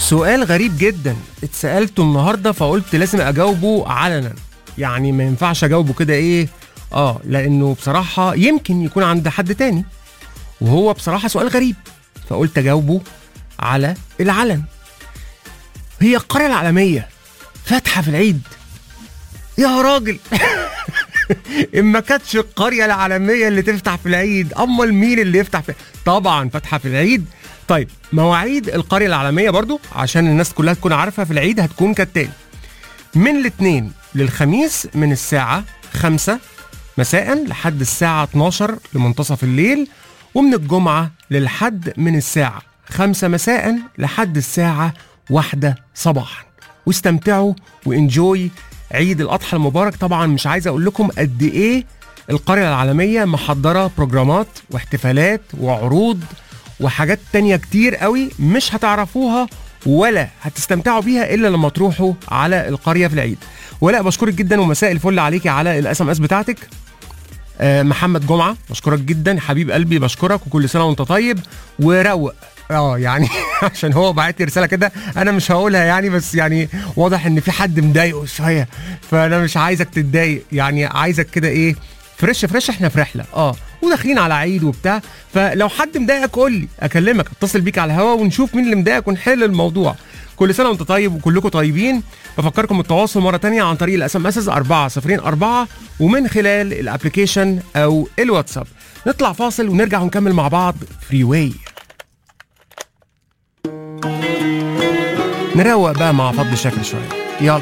سؤال غريب جدا اتسالته النهارده فقلت لازم اجاوبه علنا يعني ما ينفعش اجاوبه كده ايه اه لانه بصراحه يمكن يكون عند حد تاني وهو بصراحه سؤال غريب فقلت اجاوبه على العلن هي القريه العالميه فاتحه في العيد يا راجل ان ما كانتش القريه العالميه اللي تفتح في العيد امال مين اللي يفتح في طبعا فاتحه في العيد طيب مواعيد القريه العالميه برضو عشان الناس كلها تكون عارفه في العيد هتكون كالتالي من الاثنين للخميس من الساعه 5 مساء لحد الساعه 12 لمنتصف الليل ومن الجمعه للحد من الساعه 5 مساء لحد الساعه 1 صباحا واستمتعوا وانجوي عيد الاضحى المبارك طبعا مش عايز اقول لكم قد ايه القريه العالميه محضره بروجرامات واحتفالات وعروض وحاجات تانية كتير قوي مش هتعرفوها ولا هتستمتعوا بيها الا لما تروحوا على القريه في العيد ولا بشكرك جدا ومساء الفل عليكي على الاس ام اس بتاعتك آه، محمد جمعه بشكرك جدا حبيب قلبي بشكرك وكل سنه وانت طيب وروق اه يعني عشان هو بعت لي رساله كده انا مش هقولها يعني بس يعني واضح ان في حد مضايقه شويه فانا مش عايزك تتضايق يعني عايزك كده ايه فريش فريش احنا في رحله اه وداخلين على عيد وبتاع فلو حد مضايقك قول لي اكلمك اتصل بيك على الهوا ونشوف مين اللي مضايقك ونحل الموضوع كل سنه وانت طيب وكلكم طيبين بفكركم التواصل مره تانية عن طريق الاس ام اس 404 ومن خلال الابلكيشن او الواتساب نطلع فاصل ونرجع ونكمل مع بعض فري واي نروق بقى مع فضل شاكر شويه يلا